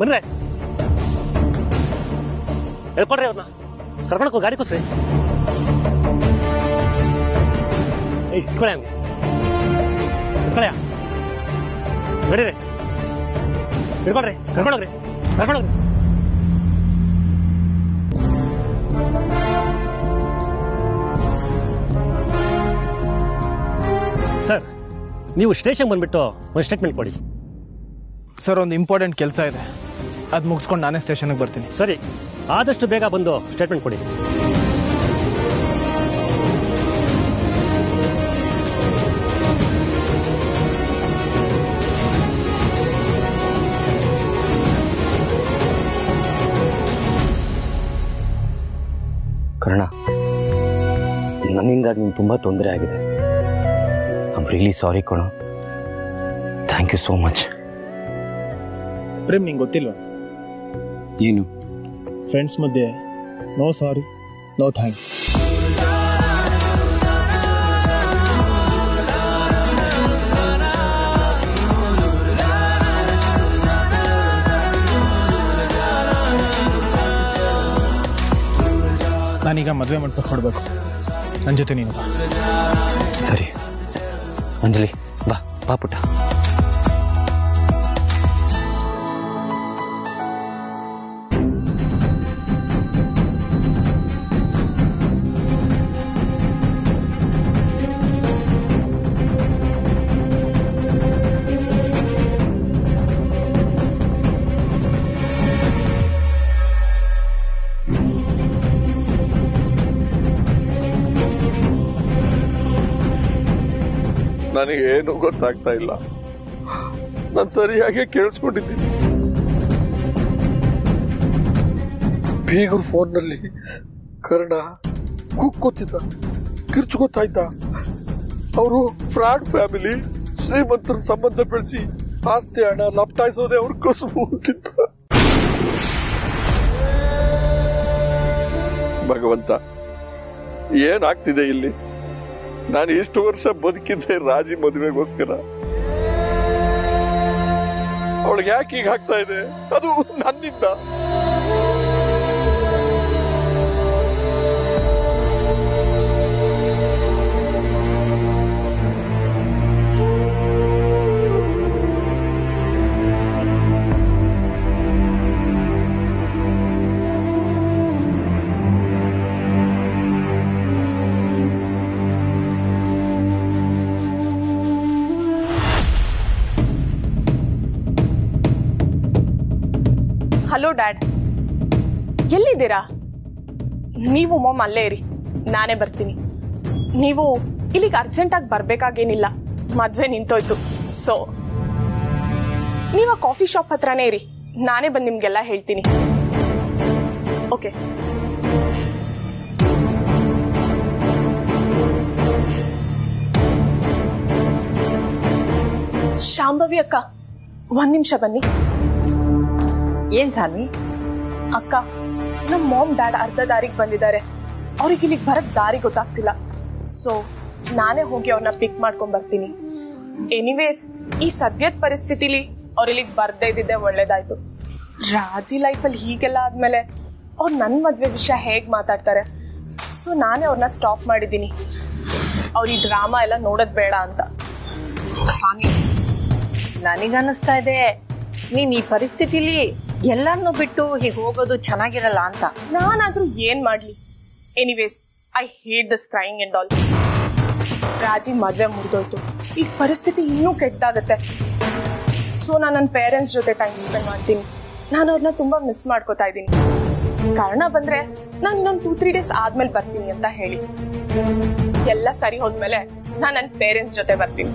ಬನ್ರೆ ಹೇಳ್ಕೊಡ್ರಿ ಅವ್ರನ್ನ ಕರ್ಕೊಂಡೋಗೋ ಗಾಡಿ ಕೂಸ್ರಿ ಏಯ್ ಇಟ್ಕೊಳೆ ಹಂಗೆ ಇಟ್ಕೊಳೆಯ ನಡೀರಿ ಇಟ್ಕೊಳ್ರಿ ಕರ್ಕೊಂಡೋಗ್ರಿ ಕರ್ಕೊಂಡೋಗ್ರಿ ಸರ್ ನೀವು ಸ್ಟೇಷನ್ ಬಂದ್ಬಿಟ್ಟು ಒಂದು ಸ್ಟೇಟ್ಮೆಂಟ್ ಕೊಡಿ ಸರ್ ಒಂದು ಇಂಪಾರ್ಟೆಂಟ್ ಕೆಲಸ ಇದೆ ಅದು ಮುಗಿಸ್ಕೊಂಡು ನಾನೇ ಸ್ಟೇಷನ್ಗೆ ಬರ್ತೀನಿ ಸರಿ ಆದಷ್ಟು ಬೇಗ ಬಂದು ಸ್ಟೇಟ್ಮೆಂಟ್ ಕೊಡಿ ಕರ್ಣ ನನ್ನಿಂದಾಗಿ ನೀನು ತುಂಬ ತೊಂದರೆ ಆಗಿದೆ ಐಮ್ ರಿಯಲಿ ಸಾರಿ ಕಣೋ thank you so much Prem ನಿಂಗೆ ಗೊತ್ತಿಲ್ವಾ ಏನು ಫ್ರೆಂಡ್ಸ್ ಮಧ್ಯೆ ನೋ ಸಾರಿ ನೋ ಥ್ಯಾಂಕ್ ನಾನೀಗ ಮದುವೆ ಮಾಡ್ಬೇಕು ಹೊಡ್ಬೇಕು ನನ್ನ ಜೊತೆ ನೀನು ಬಾ ಸರಿ ಅಂಜಲಿ ಬಾ ಬಾ ಪುಟ್ಟ ನನಗೆ ಏನು ಗೊತ್ತಾಗ್ತಾ ಇಲ್ಲ ನಾನು ಸರಿಯಾಗಿ ಕೇಳಿಸ್ಕೊಂಡಿದ್ದೀನಿ ಬೀಗರ ಫೋನ್ನಲ್ಲಿ ಕರ್ಣ ಕುಕ್ಕೋತಿದ್ದ ಕಿರ್ಚ್ಕೋತಾ ಇದ್ದ ಅವರು ಫ್ರಾಡ್ ಫ್ಯಾಮಿಲಿ ಶ್ರೀಮಂತರ ಸಂಬಂಧ ಬೆಳೆಸಿ ಆಸ್ತಿ ಹಣ ಲಪ್ಟಾಯಿಸೋದೇ ಅವ್ರ ಕಸುಬು ಅಂತಿದ್ದ ಭಗವಂತ ಏನಾಗ್ತಿದೆ ಇಲ್ಲಿ ನಾನು ಎಷ್ಟು ವರ್ಷ ಬದುಕಿದ್ದೆ ರಾಜಿ ಮದುವೆಗೋಸ್ಕರ ಅವಳಿಗೆ ಯಾಕೆ ಈಗ ಆಗ್ತಾ ಇದೆ ಅದು ನನ್ನಿಂದ ಹಲೋ ಡ್ಯಾಡ್ ಎಲ್ಲಿದ್ದೀರಾ ನೀವು ಮೊಮ್ ಅಲ್ಲೇ ಇರಿ ನಾನೇ ಬರ್ತೀನಿ ನೀವು ಇಲ್ಲಿಗೆ ಅರ್ಜೆಂಟಾಗಿ ಬರ್ಬೇಕಾಗೇನಿಲ್ಲ ಮದ್ವೆ ನಿಂತೋಯ್ತು ಸೊ ನೀವು ಆ ಕಾಫಿ ಶಾಪ್ ಹತ್ರನೇ ಇರಿ ನಾನೇ ಬಂದು ನಿಮ್ಗೆಲ್ಲ ಹೇಳ್ತೀನಿ ಓಕೆ ಶಾಂಭವಿ ಅಕ್ಕ ಒಂದ್ ನಿಮಿಷ ಬನ್ನಿ ಏನ್ ಸಾನ್ವಿ ಅಕ್ಕ ನಮ್ ಮಾಮ್ ಡ್ಯಾಡ್ ಅರ್ಧ ದಾರಿಗೆ ಬಂದಿದ್ದಾರೆ ಅವ್ರಿಗೆ ಇಲ್ಲಿಗೆ ಬರಕ್ ದಾರಿ ಗೊತ್ತಾಗ್ತಿಲ್ಲ ಸೊ ನಾನೇ ಹೋಗಿ ಅವ್ರನ್ನ ಪಿಕ್ ಮಾಡ್ಕೊಂಡ್ ಬರ್ತೀನಿ ಎನಿವೇಸ್ ಈ ಸದ್ಯದ ಪರಿಸ್ಥಿತಿಲಿ ಅವ್ರ ಇಲ್ಲಿಗೆ ಬರ್ದೇ ಇದ್ದಿದ್ದೆ ಒಳ್ಳೇದಾಯ್ತು ರಾಜಿ ಲೈಫಲ್ಲಿ ಹೀಗೆಲ್ಲ ಆದ್ಮೇಲೆ ಅವ್ರು ನನ್ನ ಮದ್ವೆ ವಿಷಯ ಹೇಗ್ ಮಾತಾಡ್ತಾರೆ ಸೊ ನಾನೇ ಅವ್ರನ್ನ ಸ್ಟಾಪ್ ಮಾಡಿದ್ದೀನಿ ಅವ್ರ ಈ ಡ್ರಾಮಾ ಎಲ್ಲ ನೋಡೋದ್ ಬೇಡ ಅಂತ ಸ್ವಾಮಿ ನನಗನ್ನಿಸ್ತಾ ಇದೆ ನೀನ್ ಈ ಪರಿಸ್ಥಿತಿಲಿ ಎಲ್ಲರನ್ನು ಬಿಟ್ಟು ಹೀಗೆ ಹೋಗೋದು ಚೆನ್ನಾಗಿರಲ್ಲ ಅಂತ ನಾನಾದ್ರೂ ಏನ್ ಮಾಡ್ಲಿ anyways I hate this crying and all Raji ಮದ್ವೆ ಮುಗ್ದೋಯ್ತು ಈಗ ಪರಿಸ್ಥಿತಿ ಇನ್ನೂ ಕೆಟ್ಟಾಗತ್ತೆ ಸೊ ನಾನು ನನ್ನ ಪೇರೆಂಟ್ಸ್ ಜೊತೆ ಟೈಮ್ ಸ್ಪೆಂಡ್ ಮಾಡ್ತೀನಿ ನಾನು ಅವ್ರನ್ನ ತುಂಬಾ ಮಿಸ್ ಮಾಡ್ಕೋತಾ ಇದ್ದೀನಿ ಕಾರಣ ಬಂದ್ರೆ ನಾನು ಇನ್ನೊಂದು ಟೂ ತ್ರೀ ಡೇಸ್ ಆದ್ಮೇಲೆ ಬರ್ತೀನಿ ಅಂತ ಹೇಳಿ ಎಲ್ಲ ಸರಿ ಹೋದ್ಮೇಲೆ ನಾನು ನನ್ನ ಪೇರೆಂಟ್ಸ್ ಜೊತೆ ಬರ್ತೀನಿ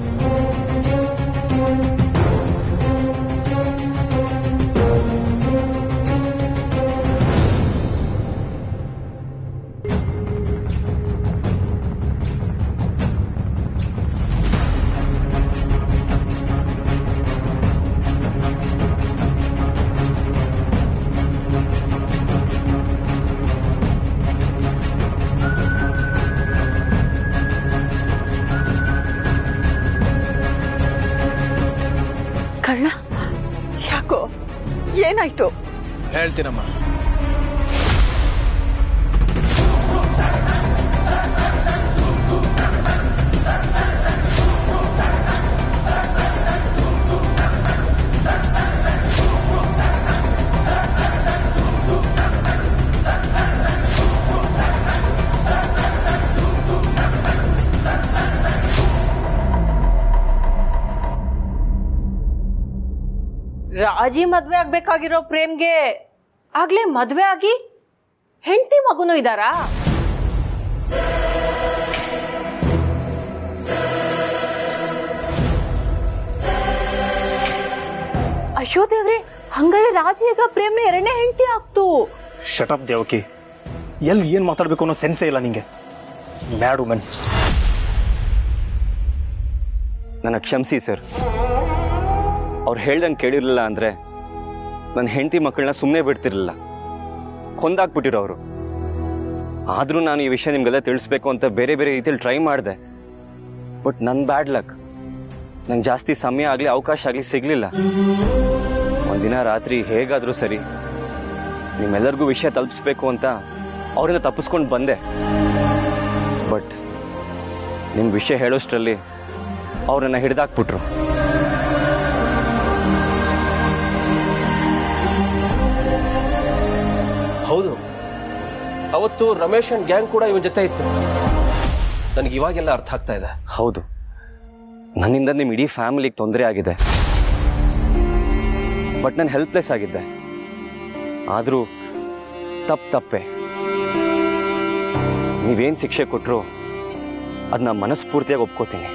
ಏನಾಯ್ತು ಹೇಳ್ತೀನಮ್ಮ ರಾಜಿ ಮದ್ವೆ ಆಗ್ಬೇಕಾಗಿರೋ ಪ್ರೇಮ್ಗೆ ಆಗ್ಲೇ ಮದ್ವೆ ಆಗಿ ಹೆಂಡತಿ ಮಗುನು ಇದಾರಾ ಅಯ್ಯೋ ದೇವ್ರೆ ಹಂಗಾರೆ ರಾಜ ಈಗ ಪ್ರೇಮ್ನ ಎರಡನೇ ಹೆಂಡತಿ ಆಗ್ತು ಶಟಪ್ ದೇವಕಿ ಎಲ್ಲಿ ಏನು ಮಾತಾಡಬೇಕು ಅನ್ನೋ ಸೆನ್ಸೇ ಇಲ್ಲ ನಿಂಗೆ ಮ್ಯಾಡ್ ವುಮೆನ್ ನನ್ನ ಕ್ಷಮಿಸಿ ಸರ್ ಅವ್ರು ಹೇಳ್ದಂಗೆ ಕೇಳಿರಲಿಲ್ಲ ಅಂದರೆ ನನ್ನ ಹೆಂಡತಿ ಮಕ್ಕಳನ್ನ ಸುಮ್ಮನೆ ಬಿಡ್ತಿರ್ಲಿಲ್ಲ ಕೊಂದಾಕ್ಬಿಟ್ಟಿರೋ ಅವರು ಆದರೂ ನಾನು ಈ ವಿಷಯ ನಿಮಗೆಲ್ಲ ತಿಳಿಸ್ಬೇಕು ಅಂತ ಬೇರೆ ಬೇರೆ ರೀತಿಯಲ್ಲಿ ಟ್ರೈ ಮಾಡಿದೆ ಬಟ್ ನನ್ನ ಬ್ಯಾಡ್ ಲಕ್ ನಂಗೆ ಜಾಸ್ತಿ ಸಮಯ ಆಗಲಿ ಅವಕಾಶ ಆಗಲಿ ಸಿಗಲಿಲ್ಲ ಒಂದಿನ ರಾತ್ರಿ ಹೇಗಾದರೂ ಸರಿ ನಿಮ್ಮೆಲ್ಲರಿಗೂ ವಿಷಯ ತಲುಪಿಸ್ಬೇಕು ಅಂತ ಅವರಿಂದ ತಪ್ಪಿಸ್ಕೊಂಡು ಬಂದೆ ಬಟ್ ನಿಮ್ಮ ವಿಷಯ ಹೇಳೋಷ್ಟರಲ್ಲಿ ಅವ್ರನ್ನ ಹಿಡ್ದಾಕ್ಬಿಟ್ರು ಹೌದು ಅವತ್ತು ರಮೇಶ್ ಅಂಡ್ ಗ್ಯಾಂಗ್ ಕೂಡ ಇವನ್ ಜೊತೆ ಇತ್ತು ನನಗೆ ಇವಾಗೆಲ್ಲ ಅರ್ಥ ಆಗ್ತಾ ಇದೆ ಹೌದು ನನ್ನಿಂದ ನಿಮ್ಮ ಇಡೀ ಫ್ಯಾಮಿಲಿಗೆ ತೊಂದರೆ ಆಗಿದೆ ಬಟ್ ನಾನು ಹೆಲ್ಪ್ಲೆಸ್ ಆಗಿದ್ದೆ ಆದರೂ ತಪ್ಪು ತಪ್ಪೆ ನೀವೇನು ಶಿಕ್ಷೆ ಕೊಟ್ಟರು ಅದನ್ನ ಮನಸ್ಫೂರ್ತಿಯಾಗಿ ಒಪ್ಕೋತೀನಿ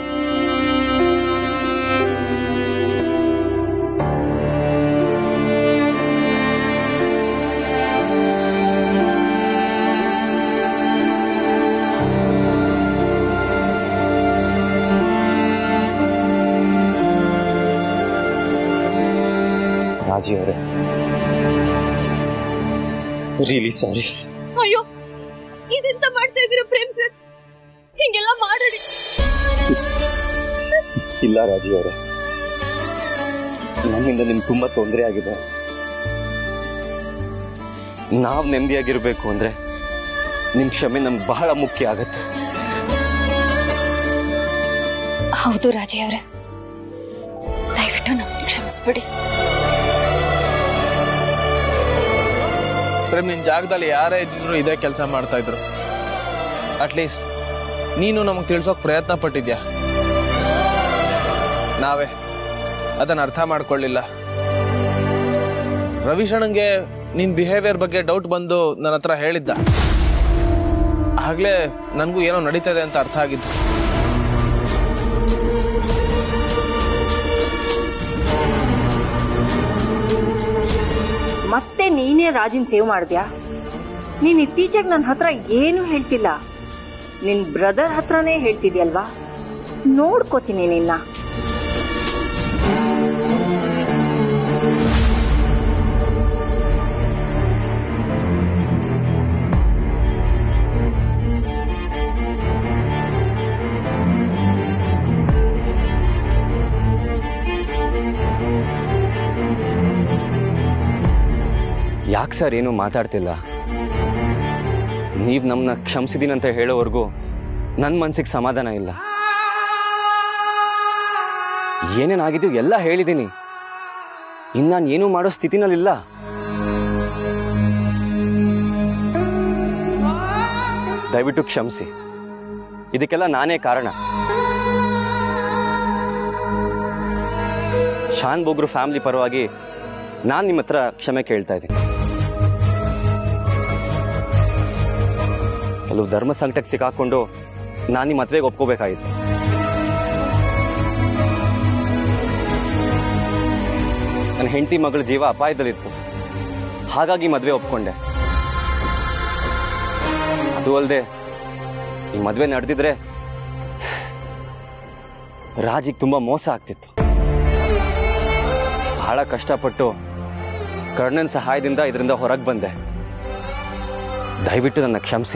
ರಾಜಿ ಅವರೇ ರಿಯಲಿ ಸಾರಿ ಅಯ್ಯೋ ಇದೆಂತ ಮಾಡ್ತಾ ಇದೀರ ಪ್ರೇಮ್ ಸರ್ ಹಿಂಗೆಲ್ಲ ಮಾಡಿ ಇಲ್ಲ ರಾಜಿ ಅವರೇ ನನ್ನಿಂದ ನಿಮ್ಗೆ ತುಂಬಾ ತೊಂದರೆ ಆಗಿದೆ ನಾವು ನೆಮ್ಮದಿಯಾಗಿರ್ಬೇಕು ಅಂದ್ರೆ ನಿಮ್ ಕ್ಷಮೆ ನಮ್ಗೆ ಬಹಳ ಮುಖ್ಯ ಆಗತ್ತೆ ಹೌದು ರಾಜಿ ಅವರೇ ದಯವಿಟ್ಟು ನಮ್ಮನ್ನು ಕ್ಷಮಿಸ್ಬಿಡಿ ಪ್ರೇಮ್ ನಿನ್ ಜಾಗದಲ್ಲಿ ಯಾರೇ ಇದ್ದಿದ್ರು ಇದೇ ಕೆಲಸ ಮಾಡ್ತಾ ಇದ್ರು ಅಟ್ಲೀಸ್ಟ್ ನೀನು ನಮಗೆ ತಿಳ್ಸೋಕ್ ಪ್ರಯತ್ನ ಪಟ್ಟಿದ್ಯಾ ನಾವೇ ಅದನ್ನ ಅರ್ಥ ಮಾಡ್ಕೊಳ್ಳಿಲ್ಲ ರವಿಶಣ್ಣಂಗೆ ನಿನ್ ಬಿಹೇವಿಯರ್ ಬಗ್ಗೆ ಡೌಟ್ ಬಂದು ನನ್ನ ಹತ್ರ ಹೇಳಿದ್ದ ಆಗ್ಲೇ ನನಗೂ ಏನೋ ನಡೀತದೆ ಅಂತ ಅರ್ಥ ಆಗಿದ್ದು ಮತ್ತೆ ನೀನೇ ರಾಜಿನ್ ಸೇವ್ ಮಾಡಿದ್ಯಾ ನೀನ್ ಇತ್ತೀಚೆಗೆ ನನ್ನ ಹತ್ರ ಏನು ಹೇಳ್ತಿಲ್ಲ ನಿನ್ ಬ್ರದರ್ ಹತ್ರನೇ ಹೇಳ್ತಿದ್ಯಲ್ವಾ ನೋಡ್ಕೋತೀನಿ ನಿನ್ನ ಯಾಕೆ ಸರ್ ಏನು ಮಾತಾಡ್ತಿಲ್ಲ ನೀವು ನಮ್ಮನ್ನ ಕ್ಷಮಿಸಿದೀನಿ ಅಂತ ಹೇಳೋವರೆಗೂ ನನ್ನ ಮನ್ಸಿಗೆ ಸಮಾಧಾನ ಇಲ್ಲ ಏನೇನಾಗಿದ್ದು ಎಲ್ಲ ಹೇಳಿದ್ದೀನಿ ಇನ್ನು ನಾನು ಏನೂ ಮಾಡೋ ಸ್ಥಿತಿನಲ್ಲಿಲ್ಲ ದಯವಿಟ್ಟು ಕ್ಷಮಿಸಿ ಇದಕ್ಕೆಲ್ಲ ನಾನೇ ಕಾರಣ ಶಾನ್ ಬೋಗ್ರು ಫ್ಯಾಮಿಲಿ ಪರವಾಗಿ ನಾನು ನಿಮ್ಮ ಹತ್ರ ಕ್ಷಮೆ ಕೇಳ್ತಾ ಇದ್ದೀನಿ ಕೆಲವು ಧರ್ಮ ಸಂಕಟಕ್ಕೆ ಸಿಕ್ಕಾಕೊಂಡು ನಾನು ನಿಮ್ಮ ಮದುವೆಗೆ ಒಪ್ಕೋಬೇಕಾಗಿತ್ತು ನನ್ನ ಹೆಂಡತಿ ಮಗಳ ಜೀವ ಅಪಾಯದಲ್ಲಿತ್ತು ಹಾಗಾಗಿ ಮದುವೆ ಒಪ್ಕೊಂಡೆ ಅದು ಅಲ್ಲದೆ ಈ ಮದುವೆ ನಡೆದಿದ್ರೆ ರಾಜಿಗೆ ತುಂಬಾ ಮೋಸ ಆಗ್ತಿತ್ತು ಬಹಳ ಕಷ್ಟಪಟ್ಟು ಕರ್ಣನ್ ಸಹಾಯದಿಂದ ಇದರಿಂದ ಹೊರಗೆ ಬಂದೆ ದಯವಿಟ್ಟು ನನ್ನ ಕ್ಷಮಿಸಿ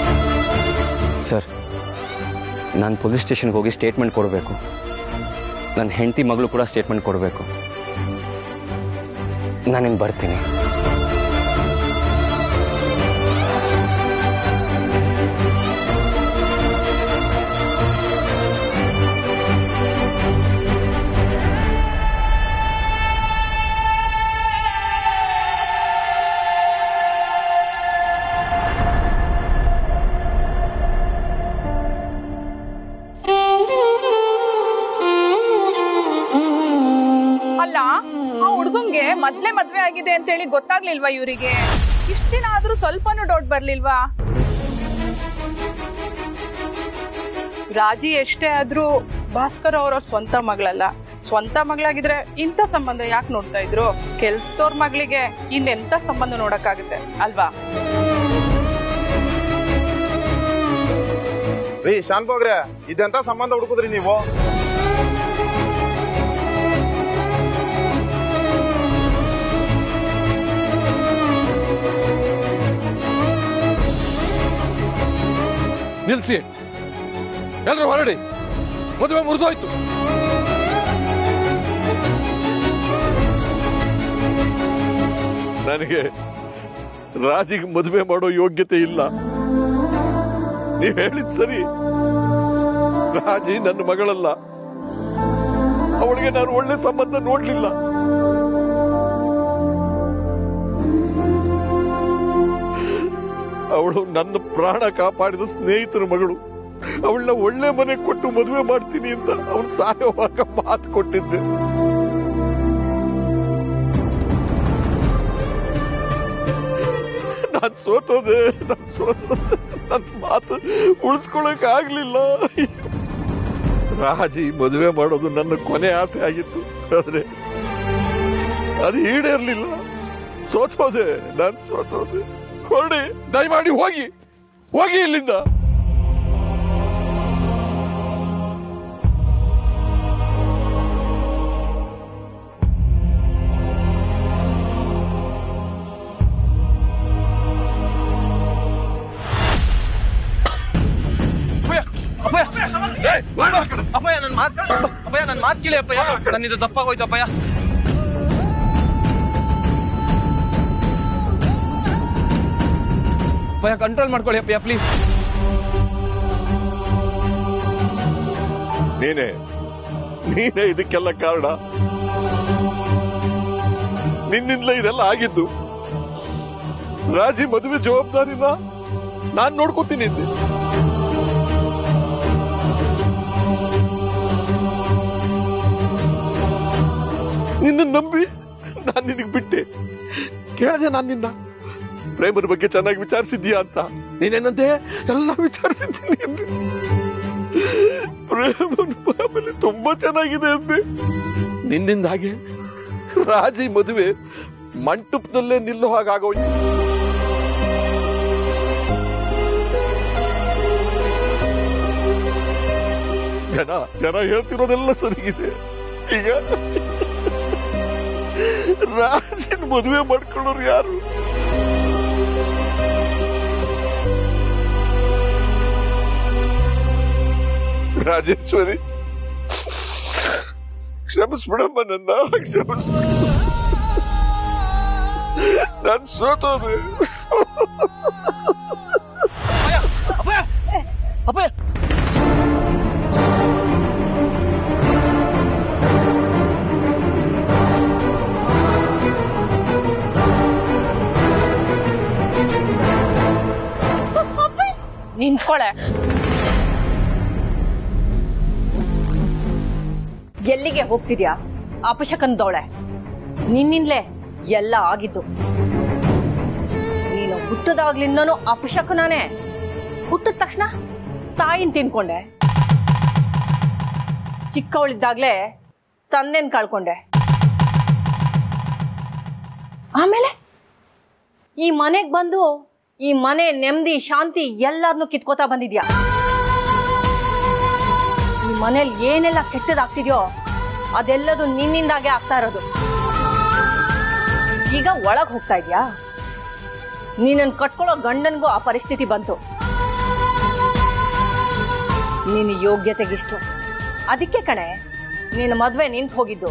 ಸರ್ ನಾನು ಪೊಲೀಸ್ ಸ್ಟೇಷನ್ಗೆ ಹೋಗಿ ಸ್ಟೇಟ್ಮೆಂಟ್ ಕೊಡಬೇಕು ನನ್ನ ಹೆಂಡತಿ ಮಗಳು ಕೂಡ ಸ್ಟೇಟ್ಮೆಂಟ್ ಕೊಡಬೇಕು ನಾನಿನ್ ಬರ್ತೀನಿ ಅಲ್ಲ ಆ ಹುಡ್ಗಂಗೆ ಮೊದ್ಲೇ ಮದ್ವೆ ಆಗಿದೆ ಅಂತ ಹೇಳಿ ಗೊತ್ತಾಗ್ಲಿಲ್ವಾ ಇವರಿಗೆ ಇಷ್ಟ ದಿನ ಆದ್ರೂ ಸ್ವಲ್ಪನೂ ಡೌಟ್ ಬರ್ಲಿಲ್ವಾ ರಾಜಿ ಎಷ್ಟೇ ಆದ್ರೂ ಭಾಸ್ಕರ್ ಅವ್ರ ಸ್ವಂತ ಮಗಳಲ್ಲ ಸ್ವಂತ ಮಗಳಾಗಿದ್ರೆ ಇಂಥ ಸಂಬಂಧ ಯಾಕೆ ನೋಡ್ತಾ ಇದ್ರು ಕೆಲ್ಸದವ್ರ ಮಗಳಿಗೆ ಇನ್ನೆಂತ ಸಂಬಂಧ ನೋಡಕ್ಕಾಗುತ್ತೆ ಅಲ್ವಾ ರೀ ಶಾನ್ಭೋಗ್ರೆ ಇದೆಂತ ಸಂಬಂಧ ಹುಡುಕುದ್ರಿ ನೀವು ನಿಲ್ಸಿ ಎಲ್ರು ಹೊರಡಿ ಮದುವೆ ಮುರಿದೋಯ್ತು ನನಗೆ ರಾಜಿಗೆ ಮದುವೆ ಮಾಡೋ ಯೋಗ್ಯತೆ ಇಲ್ಲ ನೀವ್ ಹೇಳಿದ್ ಸರಿ ರಾಜಿ ನನ್ನ ಮಗಳಲ್ಲ ಅವಳಿಗೆ ನಾನು ಒಳ್ಳೆ ಸಂಬಂಧ ನೋಡ್ಲಿಲ್ಲ ಅವಳು ನನ್ನ ಪ್ರಾಣ ಕಾಪಾಡಿದ ಸ್ನೇಹಿತರ ಮಗಳು ಅವಳನ್ನ ಒಳ್ಳೆ ಮನೆ ಕೊಟ್ಟು ಮದುವೆ ಮಾಡ್ತೀನಿ ಅಂತ ಅವನು ಸಾಯೋವಾಗ ಮಾತು ಕೊಟ್ಟಿದ್ದೆ ನಾನ್ ಸೋತೋದೆ ನಾನ್ ಸೋತೋದೆ ನನ್ನ ಮಾತು ಉಳಿಸ್ಕೊಳಕ್ ಆಗ್ಲಿಲ್ಲ ರಾಜಿ ಮದುವೆ ಮಾಡೋದು ನನ್ನ ಕೊನೆ ಆಸೆ ಆಗಿತ್ತು ಆದ್ರೆ ಅದು ಈಡೇರ್ಲಿಲ್ಲ ಸೋತೋದೆ ನಾನ್ ಸೋತೋದೆ ಹೊರಡಿ ದಯಮಾಡಿ ಹೋಗಿ ಹೋಗಿ ಇಲ್ಲಿಂದ ಅಪ್ಪಯ್ಯ ನನ್ನ ಮಾತು ಅಪ್ಪಯ್ಯ ನನ್ನ ಮಾತು ಕೇಳಿ ಅಪ್ಪಯ್ಯ ನನ್ನಿಂದ ತಪ್ಪಾಗೋಯ್ತು ಅಪ್ಪಯ್ಯ ಅಪ್ಪಯ್ಯ ಕಂಟ್ರೋಲ್ ಮಾಡ್ಕೊಳ್ಳಿ ಅಪ್ಪಯ್ಯ ಪ್ಲೀಸ್ ನೀನೇ ನೀನೇ ಇದಕ್ಕೆಲ್ಲ ಕಾರಣ ನಿನ್ನಿಂದಲೇ ಇದೆಲ್ಲ ಆಗಿದ್ದು ರಾಜಿ ಮದುವೆ ಜವಾಬ್ದಾರಿನ ನಾನ್ ನೋಡ್ಕೊತೀನಿ ಅಂದೆ. ನಿನ್ನ ನಂಬಿ ನಾನ್ ನಿನಗ್ ಬಿಟ್ಟೆ ಕೇಳಿದೆ ನಾನ್ ನಿನ್ನ ಪ್ರೇಮದ ಬಗ್ಗೆ ಚೆನ್ನಾಗಿ ವಿಚಾರಿಸಿದ್ಯಾ ಅಂತ ನೀನೇನಂತೆ ಎಲ್ಲ ವಿಚಾರಿಸಿದ್ದೀನಿ ಅಂದೆ ಪ್ರೇಮನ ಫ್ಯಾಮಿಲಿ ತುಂಬಾ ಚೆನ್ನಾಗಿದೆ ಅಂದೆ ನಿನ್ನಿಂದ ಹಾಗೆ ರಾಜಿ ಮದುವೆ ಮಂಟಪದಲ್ಲೇ ನಿಲ್ಲೋ ಹಾಗಾಗೋಯ್ತು ಜನ ಜನ ಹೇಳ್ತಿರೋದೆಲ್ಲ ಸರಿಗಿದೆ ಈಗ ರಾಜನ ಮದುವೆ ಮಾಡ್ಕೊಳ್ಳೋರು ಯಾರು ರಾಜೇಶ್ವರಿ ಕ್ಷಮಿಸ್ಬಿಡಮ್ಮ ನನ್ನ ಕ್ಷಮಿಸ್ಬಿಡ ನಾನು ಸೋತೋದೆ ಅಪ್ಪಯ್ಯ ನಿಂತ್ಕೊಳೆ ಎಲ್ಲಿಗೆ ಹೋಗ್ತಿದ್ಯಾ ಅಪಶಕನ್ದವಳೆ ನಿನ್ನಿಂದಲೇ ಎಲ್ಲ ಆಗಿದ್ದು ನೀನು ಹುಟ್ಟದಾಗ್ಲಿಂದನೂ ಅಪಶಕನಾನೇ ಹುಟ್ಟಿದ ತಕ್ಷಣ ತಾಯಿನ ತಿನ್ಕೊಂಡೆ ಚಿಕ್ಕವಳಿದ್ದಾಗ್ಲೇ ತಂದೆನ್ ಕಳ್ಕೊಂಡೆ ಆಮೇಲೆ ಈ ಮನೆಗ್ ಬಂದು ಈ ಮನೆ ನೆಮ್ಮದಿ ಶಾಂತಿ ಎಲ್ಲಾರ್ನು ಕಿತ್ಕೋತಾ ಬಂದಿದ್ಯಾ ಈ ಮನೇಲಿ ಏನೆಲ್ಲ ಕೆಟ್ಟದಾಗ್ತಿದ್ಯೋ ಅದೆಲ್ಲದು ನಿನ್ನಿಂದಾಗೆ ಆಗ್ತಾ ಇರೋದು ಈಗ ಒಳಗ್ ಹೋಗ್ತಾ ಇದ್ಯಾ ನೀನನ್ ಕಟ್ಕೊಳ್ಳೋ ಗಂಡನ್ಗೂ ಆ ಪರಿಸ್ಥಿತಿ ಬಂತು ನಿನ್ನ ಯೋಗ್ಯತೆಗಿಷ್ಟು ಅದಕ್ಕೆ ಕಣೆ ನಿನ್ನ ಮದ್ವೆ ನಿಂತು ಹೋಗಿದ್ದು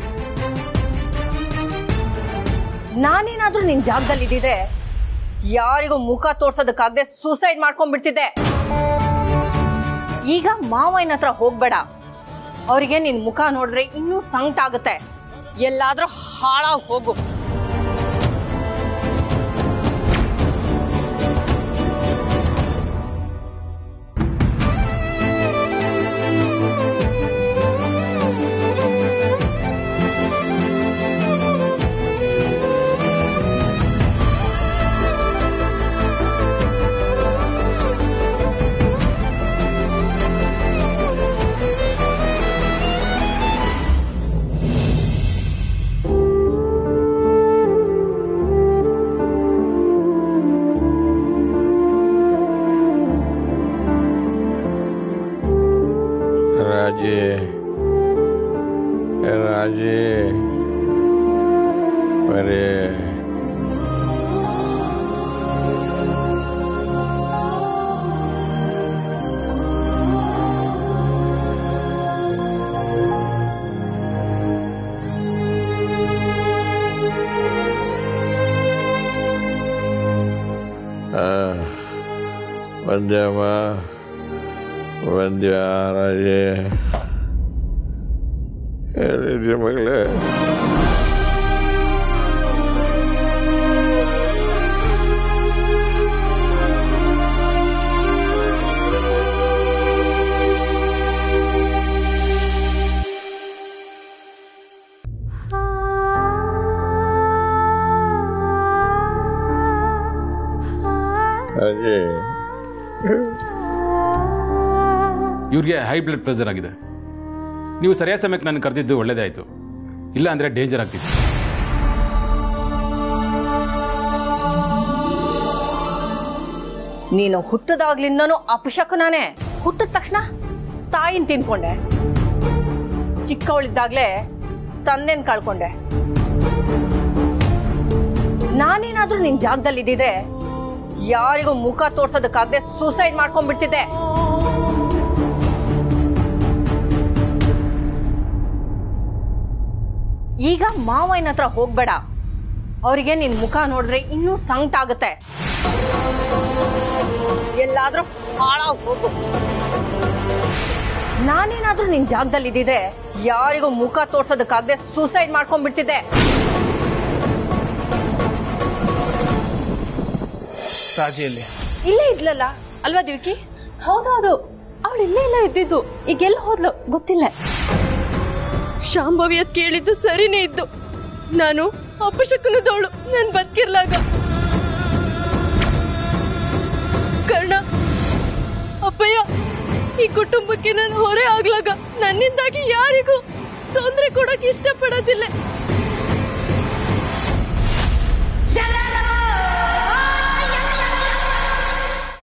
ನಾನೇನಾದ್ರೂ ನಿನ್ ಜಾಗದಲ್ಲಿ ಇದ್ದಿದ್ರೆ ಯಾರಿಗೂ ಮುಖ ತೋರ್ಸೋದಕ್ಕಾಗದೆ ಸೂಸೈಡ್ ಮಾಡ್ಕೊಂಡ್ಬಿಡ್ತಿದ್ದೆ ಈಗ ಮಾವಯ್ಯನ ಹತ್ರ ಹೋಗ್ಬೇಡ ಅವರಿಗೆ ನಿನ್ ಮುಖ ನೋಡಿದ್ರೆ ಇನ್ನೂ ಸಂಕಟ ಆಗುತ್ತೆ ಎಲ್ಲಾದ್ರೂ ಹಾಳಾಗಿ ಹೋಗು ರಾಜಿ ರಾಜಿ ಬರೀ ಒಂದ್ಯಮ್ಮ ಒಂದ್ಯ ರಾಜಿ ಏನಿದೆಯ ಮಗಳೇ ರಾಜಿ ಇವ್ರಿಗೆ ಹೈ ಬ್ಲಡ್ ಪ್ರೆಷರ್ ಆಗಿದೆ ನೀವು ಸರಿಯಾದ ಸಮಯಕ್ಕೆ ನಾನು ಕರೆದಿದ್ದು ಒಳ್ಳೇದೇ ಆಯಿತು ಇಲ್ಲ ಅಂದರೆ ಡೇಂಜರ್ ಆಗ್ತಿತ್ತು ನೀನು ಹುಟ್ಟದಾಗ್ಲಿಂದನೂ ಅಪಶಕುನಾನೆ ಹುಟ್ಟಿದ ತಕ್ಷಣ ತಾಯಿನ ತಿನ್ಕೊಂಡೆ ಚಿಕ್ಕವಳಿದ್ದಾಗ್ಲೇ ತಂದೆನ್ ಕಳ್ಕೊಂಡೆ ನಾನೇನಾದ್ರೂ ನಿನ್ ಜಾಗದಲ್ಲಿ ಇದ್ದಿದ್ರೆ ಯಾರಿಗೂ ಮುಖ ತೋರ್ಸೋದಕ್ಕಾಗದೆ ಸೂಸೈಡ್ ಮಾಡ್ಕೊಂಡ್ಬಿಡ್ತಿದ್ದೆ ಈಗ ಮಾವಯ್ಯನ ಹತ್ರ ಹೋಗ್ಬೇಡ ಅವರಿಗೆ ನಿನ್ ಮುಖ ನೋಡಿದ್ರೆ ಇನ್ನೂ ಸಂಕಟ ಆಗುತ್ತೆ ಎಲ್ಲಾದ್ರೂ ಹಾಳಾಗಿ ಹೋಗು ನಾನೇನಾದ್ರೂ ನಿನ್ ಜಾಗದಲ್ಲಿ ಇದ್ದಿದ್ರೆ ಯಾರಿಗೂ ಮುಖ ತೋರ್ಸೋದಕ್ಕಾಗದೆ ಸೂಸೈಡ್ ಮಾಡ್ಕೊಂಡ್ಬಿಡ್ತಿದ್ದೆ ರಾಜಿಯಲ್ಲಿ ಇಲ್ಲೇ ಇದ್ಲಲ್ಲ ಅಲ್ವಾ ದಿವ್ಕಿ ಹೌದೌದು ಅವಳು ಇಲ್ಲೇ ಇಲ್ಲ ಇದ್ದಿದ್ದು ಈಗ ಎಲ್ಲಿ ಹೋದ್ಲು ಗೊತ್ತಿಲ್ಲ ಶಾಂಭವಿ ಅದ್ ಕೇಳಿದ್ದು ಸರಿನೇ ಇದ್ದು ನಾನು ಅಪಶಕನದವಳು ನನ್ ಬದುಕಿರ್ಲಾಗ ಕರ್ಣ ಅಪ್ಪಯ್ಯ ಈ ಕುಟುಂಬಕ್ಕೆ ನಾನು ಹೊರೆ ಆಗ್ಲಾಗ ನನ್ನಿಂದಾಗಿ ಯಾರಿಗೂ ತೊಂದರೆ ಕೊಡಕ್ ಇಷ್ಟಪಡೋದಿಲ್ಲ